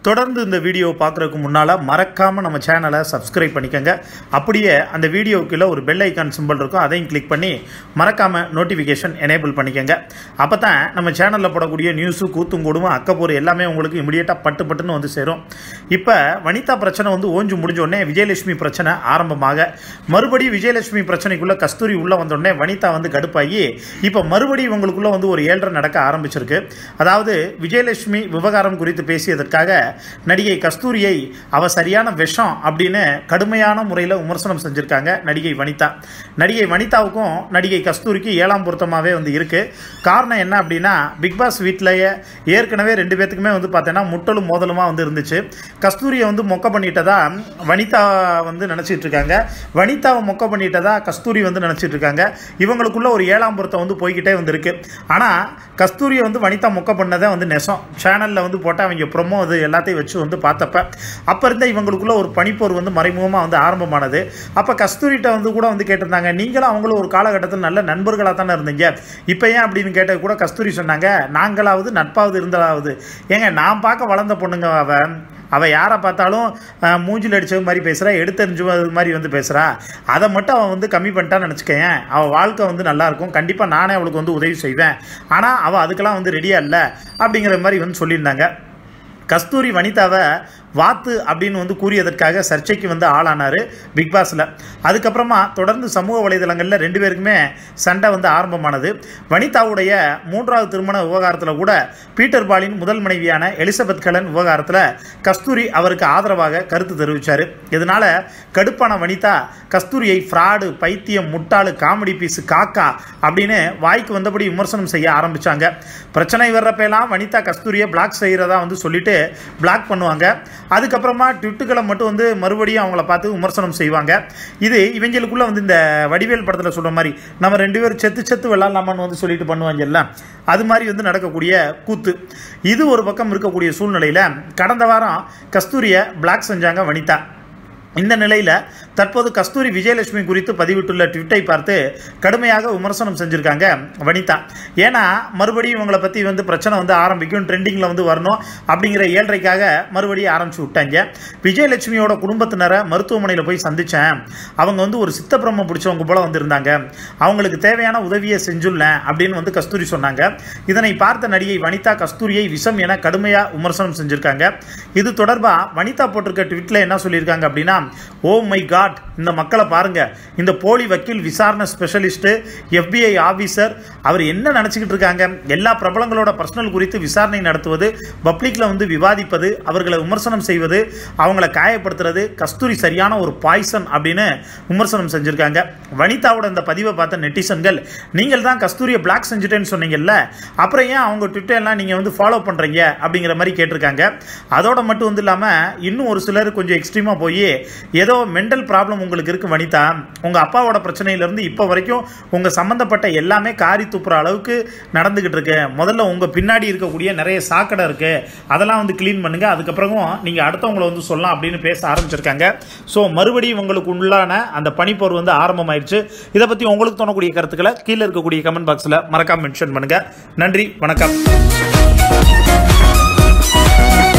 தொடர்ந்து இந்த வீடியோ பார்க்குறதுக்கு முன்னால் மறக்காமல் நம்ம சேனலை சப்ஸ்கிரைப் பண்ணிக்கோங்க அப்படியே அந்த வீடியோக்குள்ள ஒரு பெல் ஐக்கான் சிம்பிள் இருக்கும் அதையும் கிளிக் பண்ணி மறக்காமல் நோட்டிஃபிகேஷன் எனேபிள் பண்ணிக்கோங்க அப்போ தான் நம்ம சேனலில் போடக்கூடிய நியூஸு கூத்தும் கூடுமும் அக்கப்போர் எல்லாமே உங்களுக்கு இமிடியேட்டாக பட்டு பட்டுன்னு வந்து சேரும் இப்போ வனிதா பிரச்சனை வந்து ஓஞ்சு முடிஞ்ச உடனே விஜயலட்சுமி பிரச்சனை ஆரம்பமாக மறுபடியும் விஜயலட்சுமி பிரச்சனைக்குள்ளே கஸ்தூரி உள்ளே வந்த உடனே வனிதா வந்து கடுப்பாகி இப்போ மறுபடியும் இவங்களுக்குள்ள வந்து ஒரு ஏழரை நடக்க ஆரம்பிச்சிருக்கு அதாவது விஜயலட்சுமி விவகாரம் குறித்து பேசியதற்காக நடிகை கஸ்தூரியை அவ சரியான விஷம் அப்படின்னு கடுமையான முறையில் விமர்சனம் செஞ்சிருக்காங்க நடிகை வனிதா நடிகை வனிதாவுக்கும் நடிகை கஸ்தூரிக்கு ஏழாம் பொருத்தமாகவே வந்து இருக்கு காரணம் என்ன அப்படின்னா பிக் பாஸ் வீட்டிலேயே ஏற்கனவே ரெண்டு பேத்துக்குமே வந்து பார்த்தீங்கன்னா முட்டலும் மோதலுமா வந்து இருந்துச்சு கஸ்தூரியை வந்து மொக்க பண்ணிட்டதா வனிதா வந்து நினச்சிட்டு இருக்காங்க வனிதாவை மொக்க பண்ணிட்டதா கஸ்தூரி வந்து நினச்சிட்டு இருக்காங்க இவங்களுக்குள்ள ஒரு ஏழாம் பொருத்தம் வந்து போய்கிட்டே வந்திருக்கு ஆனால் கஸ்தூரியை வந்து வனிதா மொக்க பண்ணதே வந்து நெசம் சேனலில் வந்து போட்டால் அவங்க ப்ரொமோ அது எல்லாத்தையும் வச்சு வந்து பார்த்தப்ப அப்போ இருந்த இவங்களுக்குள்ள ஒரு பனிப்போர் வந்து மறைமுகமாக வந்து ஆரம்பமானது அப்போ கஸ்தூரிட்ட வந்து கூட வந்து கேட்டிருந்தாங்க நீங்களும் அவங்களும் ஒரு காலகட்டத்தில் நல்ல நண்பர்களாக தானே இருந்தீங்க இப்போ ஏன் அப்படின்னு கேட்டது கூட கஸ்தூரி சொன்னாங்க நாங்களாவது நட்பாவது இருந்தாலாவது ஏங்க நான் பார்க்க வளர்ந்த பொண்ணுங்க அவன் அவள் யாரை பார்த்தாலும் அஹ், மூஞ்சில் அடிச்சது மாதிரி பேசுகிறா எடுத்தறிஞ்சது மாதிரி வந்து பேசுகிறா அதை மட்டும் அவன் வந்து கம்மி பண்ணிட்டான்னு நினச்சிக்கேன் அவள் வாழ்க்கை வந்து நல்லா இருக்கும் கண்டிப்பாக நானே அவளுக்கு வந்து உதவி செய்வேன் ஆனால் அவள் அதுக்கெல்லாம் வந்து ரெடியாக இல்லை அப்படிங்கிற மாதிரி வந்து சொல்லியிருந்தாங்க கஸ்தூரி வனிதாவை வாத்து அப்படின்னு வந்து கூறியதற்காக சர்ச்சைக்கு வந்து ஆளானார் பிக் பாஸில் அதுக்கப்புறமா தொடர்ந்து சமூக வலைதளங்களில் ரெண்டு பேருக்குமே சண்டை வந்து ஆரம்பமானது வனிதாவுடைய மூன்றாவது திருமண விவகாரத்தில் கூட பீட்டர் பாலின் முதல் மனைவியான எலிசபெத் கலன் விவகாரத்தில் கஸ்தூரி அவருக்கு ஆதரவாக கருத்து தெரிவித்தார் இதனால கடுப்பான வனிதா கஸ்தூரியை ஃப்ராடு பைத்தியம் முட்டாளு காமெடி பீஸு காக்கா அப்படின்னு வாய்க்கு வந்தபடி விமர்சனம் செய்ய ஆரம்பிச்சாங்க பிரச்சனை வர்றப்பெல்லாம் வனிதா கஸ்தூரியை பிளாக் செய்கிறதா வந்து சொல்லிட்டு பிளாக் பண்ணுவாங்க அதுக்கப்புறமா ட்விட்டுகளை மட்டும் வந்து மறுபடியும் அவங்கள பார்த்து விமர்சனம் செய்வாங்க இது இவங்களுக்குள்ள வந்து இந்த வடிவேல் படத்தில் சொல்ற மாதிரி நம்ம ரெண்டு பேரும் செத்து செத்து விளாட்லாமான்னு வந்து சொல்லிட்டு பண்ணுவாங்கல்ல அது மாதிரி வந்து நடக்கக்கூடிய கூத்து இது ஒரு பக்கம் இருக்கக்கூடிய சூழ்நிலையில் கடந்த வாரம் கஸ்தூரியை பிளாக் செஞ்சாங்க வனிதா இந்த நிலையில் தற்போது கஸ்தூரி விஜயலட்சுமி குறித்து பதிவிட்டுள்ள ட்விட்டை பார்த்து கடுமையாக விமர்சனம் செஞ்சுருக்காங்க வனிதா ஏன்னா மறுபடியும் இவங்களை பற்றி வந்து பிரச்சனை வந்து ஆரம்பிக்கும் ட்ரெண்டிங்கில் வந்து வரணும் அப்படிங்கிற ஏழ்றைக்காக மறுபடியும் ஆரம்பிச்சு விட்டாங்க விஜயலட்சுமியோட குடும்பத்தினரை மருத்துவமனையில் போய் சந்தித்தேன் அவங்க வந்து ஒரு சித்த பிரம்ம பிடிச்சவங்க போல வந்திருந்தாங்க அவங்களுக்கு தேவையான உதவியை செஞ்சுள்ளேன் அப்படின்னு வந்து கஸ்தூரி சொன்னாங்க இதனை பார்த்த நடிகை வனிதா கஸ்தூரியை விஷம் என கடுமையாக விமர்சனம் செஞ்சுருக்காங்க இது தொடர்பாக வனிதா போட்டிருக்க ட்விட்டில் என்ன சொல்லியிருக்காங்க அப்படின்னா ஓ மை காட் இந்த மக்களை பாருங்க இந்த போலி வக்கீல் விசாரணை ஸ்பெஷலிஸ்ட் எஃபிஐ ஆபீசர் அவர் என்ன நினச்சிக்கிட்டு இருக்காங்க எல்லா பிரபலங்களோட பர்சனல் குறித்து விசாரணை நடத்துவது பப்ளிக்ல வந்து விவாதிப்பது அவர்களை விமர்சனம் செய்வது அவங்கள காயப்படுத்துறது கஸ்தூரி சரியான ஒரு பாய்சன் அப்படின்னு விமர்சனம் செஞ்சிருக்காங்க வனிதாவோட இந்த பதிவை பார்த்த நெட்டிசன்கள் நீங்கள் தான் கஸ்தூரியை பிளாக் செஞ்சுட்டேன்னு சொன்னீங்கல்ல அப்புறம் ஏன் அவங்க ட்விட்டர் எல்லாம் நீங்கள் வந்து ஃபாலோ பண்ணுறீங்க அப்படிங்கிற மாதிரி கேட்டிருக்காங்க அதோட மட்டும் வந்து இல்லாமல் இன்னும் ஒரு சிலர் கொஞ்சம் எக்ஸ்ட்ரீமாக போய் ஏதோ மென்டல் ப்ராப்ளம் உங்களுக்கு இருக்கு வனிதா உங்கள் அப்பாவோட பிரச்சனையிலேருந்து இப்போ வரைக்கும் உங்கள் சம்மந்தப்பட்ட எல்லாமே காரி துப்புற அளவுக்கு நடந்துக்கிட்டு இருக்கு முதல்ல உங்கள் பின்னாடி இருக்கக்கூடிய நிறைய சாக்கடை இருக்கு அதெல்லாம் வந்து க்ளீன் பண்ணுங்க அதுக்கப்புறமும் நீங்கள் அடுத்தவங்களை வந்து சொல்லலாம் அப்படின்னு பேச ஆரம்பிச்சிருக்காங்க ஸோ மறுபடியும் உங்களுக்கு உள்ளான அந்த பனிப்போர் வந்து ஆரம்பமாயிருச்சு இதை பற்றி உங்களுக்கு தோணக்கூடிய கருத்துக்களை கீழே இருக்கக்கூடிய கமெண்ட் பாக்ஸில் மறக்காம மென்ஷன் பண்ணுங்க நன்றி வணக்கம்